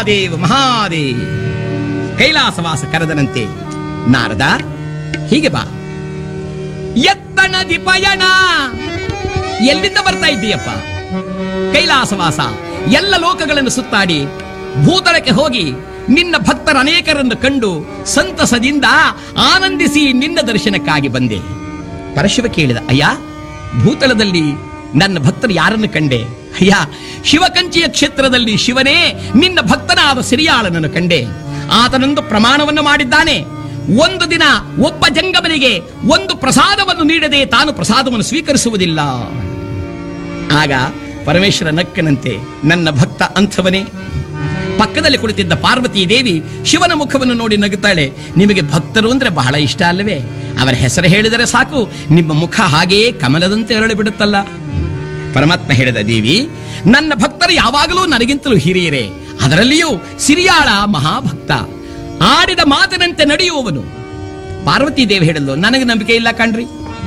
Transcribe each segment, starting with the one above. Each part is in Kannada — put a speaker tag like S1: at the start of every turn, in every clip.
S1: ಮಹಾದೇವ ಮಹಾದೇವ ಕೈಲಾಸವಾಸ ಕರೆದನಂತೆ ನಾರದ ಹೀಗೆ ಬಾ ಎತ್ತಣದಿ ಪಯಣ ಎಲ್ಲಿಂದ ಬರ್ತಾ ಇದ್ದೀಯಪ್ಪ ಕೈಲಾಸವಾಸ ಎಲ್ಲ ಲೋಕಗಳನ್ನು ಸುತ್ತಾಡಿ ಭೂತಳಕ್ಕೆ ಹೋಗಿ ನಿನ್ನ ಭಕ್ತರ ಅನೇಕರನ್ನು ಕಂಡು ಸಂತಸದಿಂದ ಆನಂದಿಸಿ ನಿನ್ನ ದರ್ಶನಕ್ಕಾಗಿ ಬಂದೆ ಪರಶಿವ ಕೇಳಿದ ಅಯ್ಯ ಭೂತಳದಲ್ಲಿ ನನ್ನ ಭಕ್ತರು ಯಾರನ್ನು ಕಂಡೆ ಅಯ್ಯ ಶಿವಕಂಚಿಯ ಕ್ಷೇತ್ರದಲ್ಲಿ ಶಿವನೇ ನಿನ್ನ ಭಕ್ತನಾದ ಸಿರಿಯಾಳನನ್ನು ಕಂಡೆ ಆತನೊಂದು ಪ್ರಮಾಣವನ್ನು ಮಾಡಿದ್ದಾನೆ ಒಂದು ದಿನ ಒಬ್ಬ ಜಂಗಮನಿಗೆ ಒಂದು ಪ್ರಸಾದವನ್ನು ನೀಡದೆ ತಾನು ಪ್ರಸಾದವನ್ನು ಸ್ವೀಕರಿಸುವುದಿಲ್ಲ ಆಗ ಪರಮೇಶ್ವರ ನಕ್ಕನಂತೆ ನನ್ನ ಭಕ್ತ ಅಂಥವನೇ ಪಕ್ಕದಲ್ಲಿ ಕುಳಿತಿದ್ದ ಪಾರ್ವತಿ ದೇವಿ ಶಿವನ ಮುಖವನ್ನು ನೋಡಿ ನಗುತ್ತಾಳೆ ನಿಮಗೆ ಭಕ್ತರು ಅಂದ್ರೆ ಬಹಳ ಇಷ್ಟ ಅಲ್ಲವೇ ಅವರ ಹೆಸರು ಹೇಳಿದರೆ ಸಾಕು ನಿಮ್ಮ ಮುಖ ಹಾಗೆಯೇ ಕಮಲದಂತೆ ಅರಳಿ ಬಿಡುತ್ತಲ್ಲ ಪರಮಾತ್ಮ ಹೇಳಿದ ದೇವಿ ನನ್ನ ಭಕ್ತರು ಯಾವಾಗಲೂ ನನಗಿಂತಲೂ ಹಿರಿಯರೇ ಅದರಲ್ಲಿಯೂ ಸಿರಿಯಾಳ ಮಹಾಭಕ್ತ ಆಡಿದ ಮಾತಿನಂತೆ ನಡೆಯುವವನು ಪಾರ್ವತಿ ದೇವಿ ಹೇಳಲು ನನಗೆ ನಂಬಿಕೆ ಇಲ್ಲ ಕಣ್ರಿ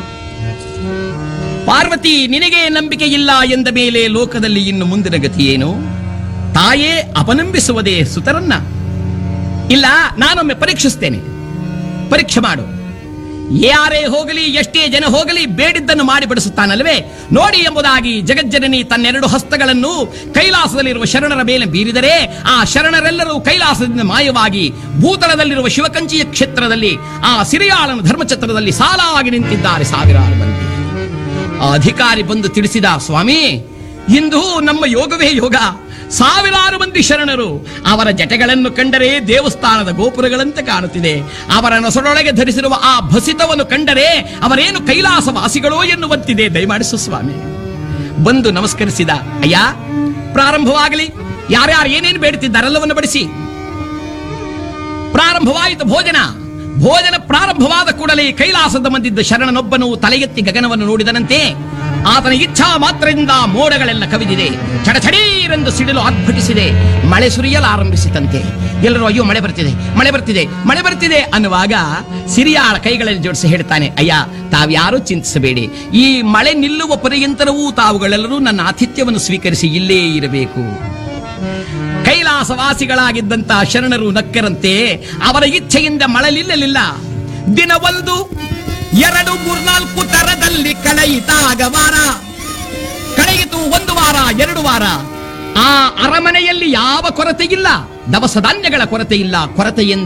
S1: ಪಾರ್ವತಿ ನಿನಗೆ ನಂಬಿಕೆ ಇಲ್ಲ ಎಂದ ಮೇಲೆ ಲೋಕದಲ್ಲಿ ಇನ್ನು ಮುಂದಿನ ಗತಿ ಏನು ತಾಯೇ ಅಪನಂಬಿಸುವುದೇ ಸುತರನ್ನ ಇಲ್ಲ ನಾನೊಮ್ಮೆ ಪರೀಕ್ಷಿಸ್ತೇನೆ ಪರೀಕ್ಷೆ ಮಾಡು ಯಾರೇ ಹೋಗಲಿ ಎಷ್ಟೇ ಜನ ಹೋಗಲಿ ಬೇಡಿದ್ದನ್ನು ಮಾಡಿ ಬಡಿಸುತ್ತಾನಲ್ವೇ ನೋಡಿ ಎಂಬುದಾಗಿ ಜಗಜ್ಜನನಿ ತನ್ನೆರಡು ಹಸ್ತಗಳನ್ನು ಕೈಲಾಸದಲ್ಲಿರುವ ಶರಣರ ಮೇಲೆ ಬೀರಿದರೆ ಆ ಶರಣರೆಲ್ಲರೂ ಕೈಲಾಸದಿಂದ ಮಾಯವಾಗಿ ಭೂತಳದಲ್ಲಿರುವ ಶಿವಕಂಚಿಯ ಕ್ಷೇತ್ರದಲ್ಲಿ ಆ ಸಿರಿಯಾಳನ ಧರ್ಮಛತ್ರದಲ್ಲಿ ಸಾಲಾಗಿ ನಿಂತಿದ್ದಾರೆ ಸಾವಿರಾರು ಮಂದಿ ಆ ಅಧಿಕಾರಿ ಬಂದು ತಿಳಿಸಿದ ಸ್ವಾಮಿ ಇಂದು ನಮ್ಮ ಯೋಗವೇ ಯೋಗ ಸಾವಿರಾರು ಮಂದಿ ಶರಣರು ಅವರ ಜಟೆಗಳನ್ನು ಕಂಡರೆ ದೇವಸ್ಥಾನದ ಗೋಪುರಗಳಂತೆ ಕಾಣುತ್ತಿದೆ ಅವರ ನೊಸಡೊಳಗೆ ಧರಿಸಿರುವ ಆ ಭಸಿತವನ್ನು ಕಂಡರೆ ಅವರೇನು ಕೈಲಾಸ ವಾಸಿಗಳೋ ಎನ್ನುವಂತಿದೆ ದಯಮಾಡಿಸು ಸ್ವಾಮಿ ಬಂದು ನಮಸ್ಕರಿಸಿದ ಅಯ್ಯ ಪ್ರಾರಂಭವಾಗಲಿ ಯಾರ್ಯಾರು ಏನೇನು ಬೇಡುತ್ತಿದ್ದಾರೆಲ್ಲವನ್ನು ಬಡಿಸಿ ಪ್ರಾರಂಭವಾಯಿತು ಭೋಜನ ಭೋಜನ ಪ್ರಾರಂಭವಾದ ಕೂಡಲೇ ಕೈಲಾಸದ ಬಂದಿದ್ದ ಶರಣನೊಬ್ಬನು ತಲೆಗೆತ್ತಿ ಗಗನವನ್ನು ನೋಡಿದನಂತೆ ಆತನ ಇಚ್ಛಾ ಮಾತ್ರದಿಂದ ಮೋಡಗಳೆಲ್ಲ ಕವಿದಿದೆ ಚಡಚಡೀರೆಂದು ಸಿಡಿಲು ಆರ್ಭಟಿಸಿದೆ ಮಳೆ ಸುರಿಯಲಾರಂಭಿಸಿತಂತೆ ಎಲ್ಲರೂ ಅಯ್ಯೋ ಮಳೆ ಬರ್ತಿದೆ ಮಳೆ ಬರ್ತಿದೆ ಮಳೆ ಬರ್ತಿದೆ ಅನ್ನುವಾಗ ಸಿರಿಯಾಳ ಕೈಗಳಲ್ಲಿ ಜೋಡಿಸಿ ಹೇಳ್ತಾನೆ ಅಯ್ಯ ತಾವ್ಯಾರೂ ಚಿಂತಿಸಬೇಡಿ ಈ ಮಳೆ ನಿಲ್ಲುವ ಪರ್ಯಂತರವೂ ತಾವುಗಳೆಲ್ಲರೂ ನನ್ನ ಆತಿಥ್ಯವನ್ನು ಸ್ವೀಕರಿಸಿ ಇಲ್ಲೇ ಇರಬೇಕು ಕೈಲಾಸವಾಸಿಗಳಾಗಿದ್ದಂತ ಶರಣರು ನಕ್ಕರಂತೆ ಅವರ ಇಚ್ಛೆಯಿಂದ ಮಳಲಿಲ್ಲಲಿಲ್ಲ ದಿನವೊಂದು ಎರಡು ಮೂರ್ನಾಲ್ಕು ತರದಲ್ಲಿ ಕಳೆಯಿತಾಗ ವಾರ ಕಳೆಯಿತು ಒಂದು ವಾರ ಎರಡು ವಾರ ಆ ಅರಮನೆಯಲ್ಲಿ ಯಾವ ಕೊರತೆ ಇಲ್ಲ ದವಸ ಧಾನ್ಯಗಳ ಕೊರತೆ ಇಲ್ಲ ಕೊರತೆ